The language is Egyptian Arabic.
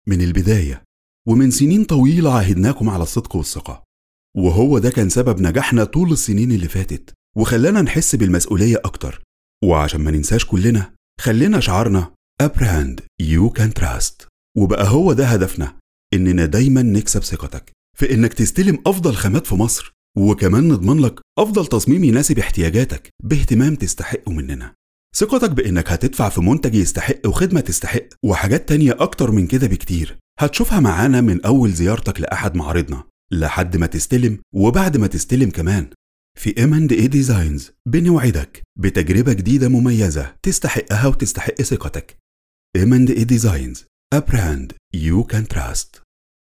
من البداية ومن سنين طويلة عهدناكم على الصدق والثقة وهو ده كان سبب نجاحنا طول السنين اللي فاتت وخلانا نحس بالمسؤولية أكتر وعشان ما ننساش كلنا خلينا شعارنا أبراند يو كان تراست وبقى هو ده هدفنا إننا دايما نكسب ثقتك في إنك تستلم أفضل خامات في مصر وكمان نضمن لك أفضل تصميم يناسب احتياجاتك باهتمام تستحقه مننا ثقتك بإنك هتدفع في منتج يستحق وخدمة تستحق وحاجات تانية أكتر من كده بكتير هتشوفها معانا من أول زيارتك لأحد معارضنا لحد ما تستلم وبعد ما تستلم كمان في ام اند اي ديزاينز بنوعدك بتجربة جديدة مميزة تستحقها وتستحق ثقتك ام اند اي ديزاينز a brand you can trust